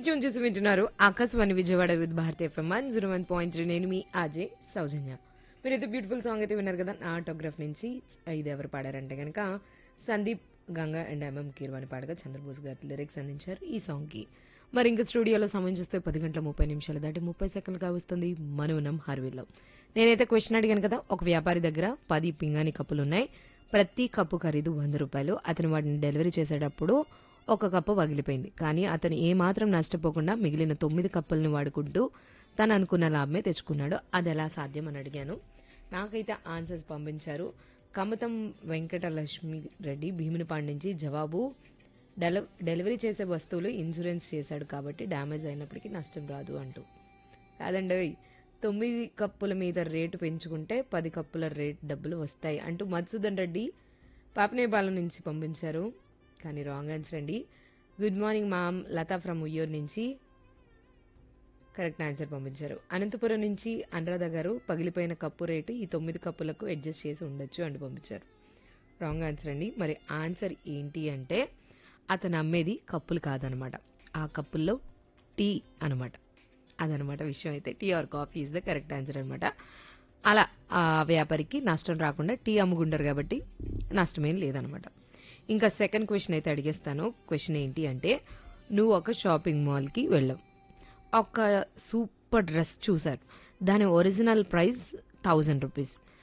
Tune చేసి వింటున్నారు Akashvani Vijayawada with Bharati FM one zero one point three నేను మీ ఆజే సౌజన్య మీరైతే బ్యూటిఫుల్ సాంగ్ అయితే విన్నారు కదా నా ఆటోగ్రాఫ్ నుంచి ఇది ఎవరు పాడారంటే కనుక సందీప్ గంగా అండ్ ఎంఎం కీర్వాణి పాడగా చంద్రబోస్ గారు లిరిక్స్ అందించారు ఈ సాంగ్కి మరి ఇంకా స్టూడియోలో సమయం చూస్తే పది గంటల ముప్పై నిమిషాలు దాటి ముప్పై సెకండ్లుగా వస్తుంది మనవునం హార్వీలో నేనైతే క్వశ్చన్ అడిగాను కదా ఒక వ్యాపారి దగ్గర పది పింగాణి కప్పులు ఉన్నాయి ప్రతి కప్పు ఖరీదు వంద రూపాయలు అతను వాటిని డెలివరీ చేసేటప్పుడు ఒక కప్పు పగిలిపోయింది కానీ అతను ఏమాత్రం నష్టపోకుండా మిగిలిన తొమ్మిది కప్పుల్ని వాడుకుంటూ తను అనుకున్న లాభమే తెచ్చుకున్నాడు అది ఎలా సాధ్యం అని అడిగాను నాకైతే ఆన్సర్స్ పంపించారు కమతం వెంకటలక్ష్మి రెడ్డి భీమునిపాడు నుంచి జవాబు డెల డెలివరీ చేసే వస్తువులు ఇన్సూరెన్స్ చేశాడు కాబట్టి డ్యామేజ్ అయినప్పటికీ నష్టం రాదు అంటూ కాదండి ఓయ్. తొమ్మిది కప్పుల మీద రేటు పెంచుకుంటే పది కప్పుల రేట్ డబ్బులు వస్తాయి అంటూ మధుసూదన్ రెడ్డి పాపనేపాలెం నుంచి పంపించారు కానీ రాంగ్ ఆన్సర్ అండి good morning ma'am Latha from Uyyuru నుంచి కరెక్ట్ ఆన్సర్ పంపించారు అనంతపురం నుంచి అనురాధ గారు పగిలిపోయిన కప్పు రేటు ఈ తొమ్మిది కప్పులకు అడ్జస్ట్ చేసి ఉండొచ్చు అని పంపించారు రాంగ్ ఆన్సర్ అండి మరి ఆన్సర్ ఏంటి అంటే అతను అమ్మేది కప్పులు కాదనమాట ఆ కప్పుల్లో టీ అనమాట అదనమాట విషయం అయితే tea or coffee is the correct answer అనమాట అలా ఆ వ్యాపారికి నష్టం రాకుండా టీ అమ్ముకుంటారు కాబట్టి నష్టమేం లేదనమాట ఇంకా సెకండ్ క్వశ్చన్ అయితే అడిగేస్తాను క్వశ్చన్ ఏంటి అంటే నువ్వు ఒక షాపింగ్ మాల్కి వెళ్ళావు ఒక సూపర్ డ్రెస్ చూసారు దాని ఒరిజినల్ ప్రైస్ థౌజండ్ రూపీస్